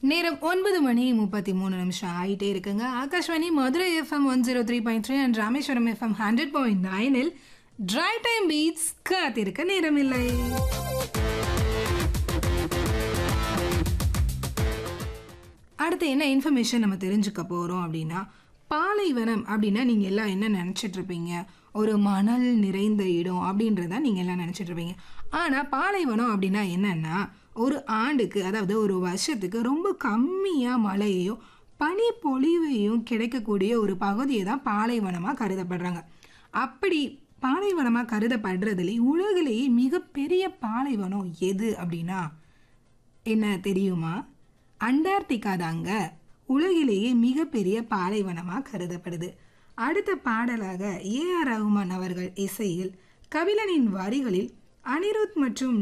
நேரம் ஒன்பது மணி முப்பத்தி மூணு நிமிஷம் ஆயிட்டே இருக்குங்க Akashvani Madurai FM one zero three point three and Rameswaram FM hundred point நைனில் ட்ரை டைம் பீட்ஸ் காத்திருக்க நேரமில்லை அடுத்து என்ன இன்ஃபர்மேஷன் நம்ம தெரிஞ்சுக்க போகிறோம் அப்படின்னா பாலைவனம் அப்படின்னா நீங்கள் எல்லாம் என்ன நினச்சிட்டு இருப்பீங்க ஒரு மணல் நிறைந்த இடம் அப்படின்றத நீங்கள் எல்லாம் நினச்சிட்டு இருப்பீங்க ஆனால் பாலைவனம் அப்படின்னா என்னன்னா ஒரு ஆண்டுக்கு அதாவது ஒரு வருஷத்துக்கு ரொம்ப கம்மியாக மழையையும் பனி பொழிவையும் கிடைக்கக்கூடிய ஒரு பகுதியை தான் பாலைவனமாக கருதப்படுறாங்க அப்படி பாலைவனமாக கருதப்படுறதுலே உலகிலேயே மிகப்பெரிய பாலைவனம் எது அப்படின்னா என்ன தெரியுமா அண்டார்டிகா தாங்க உலகிலேயே மிகப்பெரிய பாலைவனமாக கருதப்படுது அடுத்த பாடலாக ஏ ஆர் ரஹ்மான் அவர்கள் இசையில் கபிலனின் வரிகளில் அனிருத் மற்றும்